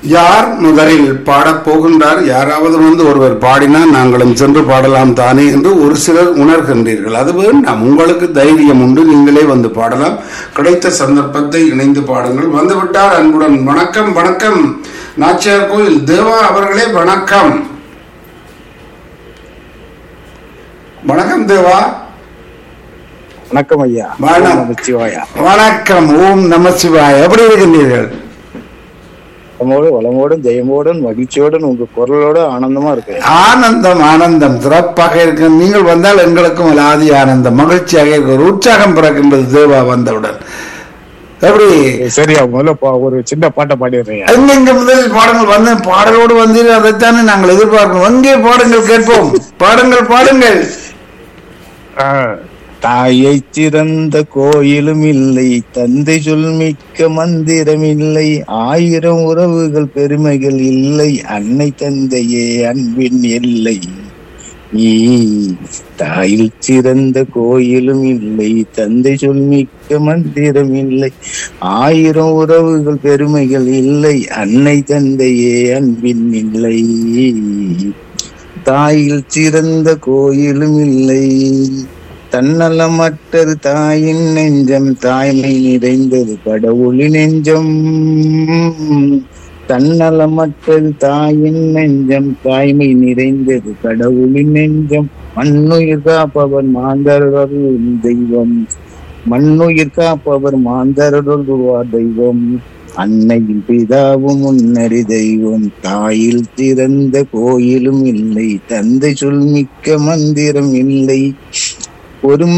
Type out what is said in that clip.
யார் முதலில் பாடப் போகின்றார் யாராவது வந்து ஒருவர் பாடினால் நாங்களும் சென்று பாடலாம் தானே என்று ஒரு சிலர் உணர்கின்றீர்கள் அது வேண்டாம் உங்களுக்கு தைரியம் உண்டு நீங்களே வந்து பாடலாம் கிடைத்த சந்தர்ப்பத்தை இணைந்து பாடுங்கள் வந்துவிட்டார் அன்புடன் வணக்கம் வணக்கம் நாச்சியார் கோயில் தேவா அவர்களே வணக்கம் வணக்கம் தேவா வணக்கம் ஐயா வணக்கம். நமச்சிவாயா வணக்கம் ஓம் நம சிவாய் எப்படி இருக்கின்றீர்கள் வளமோடு வளமோடும் ஜெயமோடும் மகிழ்ச்சியோடும் உங்க குரலோட ஆனந்தமா இருக்கு ஆனந்தம் ஆனந்தம் சிறப்பாக இருக்கு நீங்கள் வந்தால் எங்களுக்கும் அலாதி ஆனந்தம் மகிழ்ச்சியாக இருக்கு ஒரு உற்சாகம் பிறக்கின்றது தேவா வந்தவுடன் எப்படி சரியா முதல்ல பா- ஒரு சின்ன பாட்டை பாடிடுறேன் எங்கெங்க முதலில் பாடங்கள் வந்து பாடலோடு வந்தீர்கள் அதைத்தானே நாங்கள் எதிர்பார்க்கிறோம் எங்கே பாடுங்கள் கேட்போம் பாடுங்கள் பாடுங்கள் தாயை சிறந்த கோயிலும் இல்லை தந்தை சொல் மிக்க மந்திரம் இல்லை ஆயிரம் உறவுகள் பெருமைகள் இல்லை அன்னை தந்தையே அன்பின் எல்லை ஈ, தாயில் சிறந்த கோயிலும் இல்லை தந்தை சொல் மிக்க மந்திரம் இல்லை ஆயிரம் உறவுகள் பெருமைகள் இல்லை அன்னை தந்தையே அன்பின் இல்லை தாயில் சிறந்த கோயிலும் இல்லை தன்னலமற்றது தாயின் நெஞ்சம் தாய்மை நிறைந்தது கடவுளின் நெஞ்சம் தன்னலமற்றது தாயின் நெஞ்சம் தாய்மை நிறைந்தது கடவுளின் நெஞ்சம் மண்ணுயிர் காப்பவர் மாந்தரருள் தெய்வம் மண்ணுயிர் காப்பவர் மாந்தரருள்வார் தெய்வம் அன்னையின் பிதாவும் முன்னறி தெய்வம் தாயில் திறந்த கோயிலும் இல்லை தந்தை சொல் மிக்க மந்திரம் இல்லை ஒரு